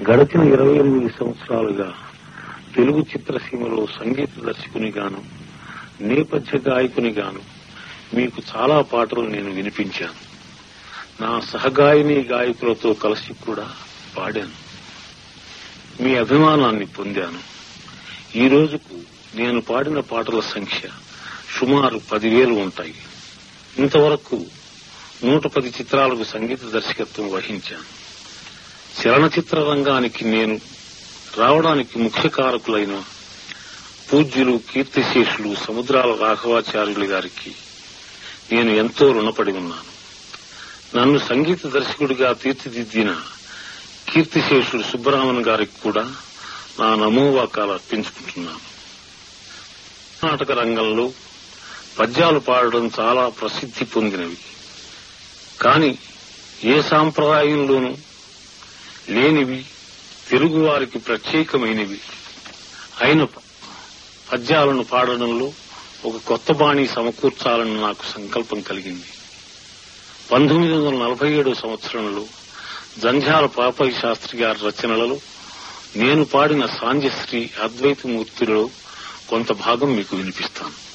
గడిచిన ఇరవై ఎనిమిది సంవత్సరాలుగా తెలుగు చిత్రసీమలో సంగీత దర్శకునిగాను నేపథ్య గాయకునిగాను మీకు చాలా పాటలు నేను వినిపించాను నా సహగాయని గాయకులతో కలిసి కూడా పాడాను మీ అభిమానాన్ని పొందాను ఈ రోజుకు నేను పాడిన పాటల సంఖ్య సుమారు పదివేలు ఉంటాయి ఇంతవరకు నూట పది చిత్రాలకు సంగీత దర్శకత్వం వహించాను చలనచిత్ర రంగానికి నేను రావడానికి ముఖ్య కారకులైన పూజ్యులు కీర్తిశేషులు సముద్రాల రాఘవాచార్యులు గారికి నేను ఎంతో రుణపడి ఉన్నాను నన్ను సంగీత దర్శకుడిగా తీర్చిదిద్దిన కీర్తిశేషుడు సుబ్బరామన్ గారికి కూడా నా నమోవాకాలు అర్పించుకుంటున్నాను నాటక రంగంలో పద్యాలు పాడడం చాలా ప్రసిద్ధి పొందినవి కాని ఏ సాంప్రదాయంలోనూ లేనివి తెలుగువారికి ప్రత్యేకమైనవి అయిన పద్యాలను పాడడంలో ఒక కొత్త బాణి సమకూర్చాలని నాకు సంకల్పం కలిగింది పంతొమ్మిది వందల నలభై ఏడు సంవత్సరంలో జంధ్యాల పాపయ్య శాస్త్రి గారి రచనలలో నేను పాడిన సాంజశ్రీ అద్వైతమూర్తిలో కొంత భాగం మీకు వినిపిస్తాను